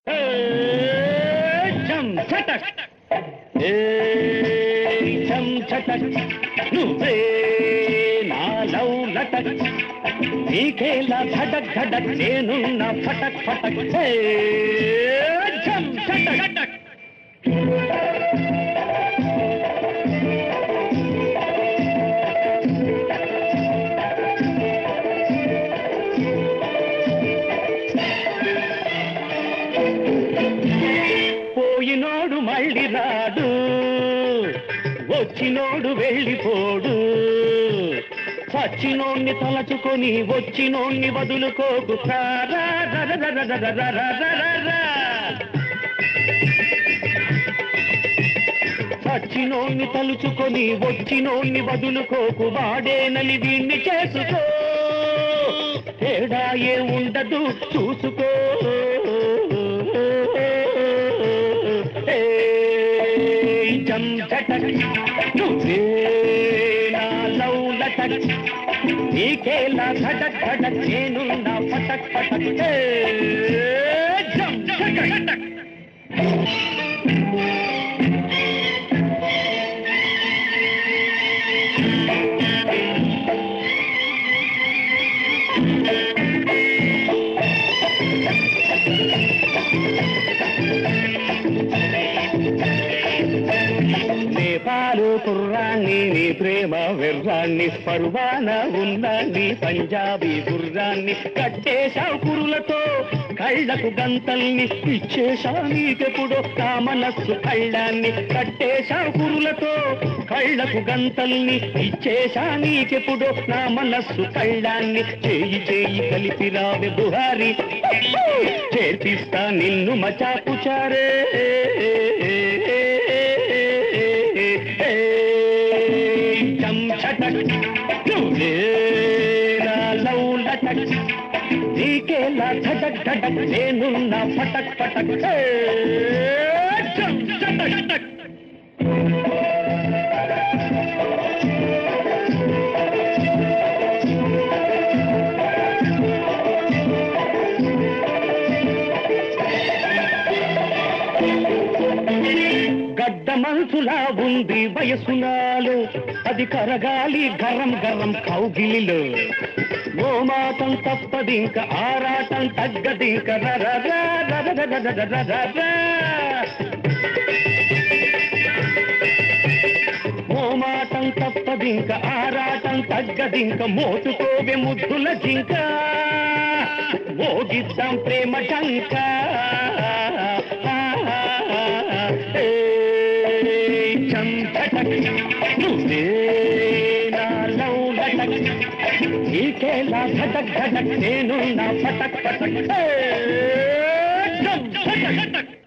ఝం ఛటక్ ఏ ఝం ఛటక్ నువ్వే నా లవ్ లటక్ నీకేలా ధడక్ ధడక్ నేనున్న ఫటక్ ఫటక్ ఏ ఝం ఛటక్ పోయినోడు మళ్ళీ రాడు వచ్చినోడు వెళ్ళిపోడు చచ్చినోణ్ణి తలచుకొని వచ్చినోణ్ణి వదులుకోకు రా, రా, రా, రా, రా, రా, రా, రా, రా, రా, రా, రా. చచ్చినోణ్ణి తలుచుకొని వచ్చినోణ్ణి వదులుకోకు వాడేనని వీణ్ణి చేసుకో తేడా ఏ ఉండదు చూసుకో ఏయ్ జం జటక్ నువ్వే నా లవ్ లటక్ నీకేలా ధడక్ ధడక్ నేను నా పటక్ పటక్ ఏయ్ జం జటక్ నేపాలు కుర్రాన్ని నీ ప్రేమ వెర్రాన్ని పరువాన ఉన్నాన్ని పంజాబీ గుర్రాన్ని కట్టేశావు కురులతో కళ్ళకు గంతల్ని ఇచ్చేశా నీకెప్పుడో నా మనస్సు కళ్ళాన్ని కట్టేశావు కురులతో కళ్ళకు గంతల్ని ఇచ్చేశా నీకెప్పుడో నా మనస్సు కళ్ళాన్ని చేయి చేయి కలిపి రావే బుహారి చేర్పిస్తా నిన్ను మచాపుచారే జం చటక్ నువ్వే నా లవ్ లటక్ నీకేలా ధడక్ ధడక్ నేనున్న పటక్ పటక్ ఏ, జం చటక్ గడ్డ మనసులా ఉంది వయసునాలు అది కరగాలి గరం గరం కౌగిలిలో ఓ మాటం తప్పదింక ఆరాటం తగ్గదింక రరరా, రరరరరరరరరా. ఓ మాటం తప్పదింక ఆరాటం తగ్గదింక మోటుకోవే ముద్దుల జింక మోగిద్దాం ప్రేమ టంక ఏయ్ చం చటక్ నువ్వే నా లవ్ లటక్ నీకేలా ధడక్ ధడక్ నేను నా పటక్ పటక్ ఏయ్ చం చటక్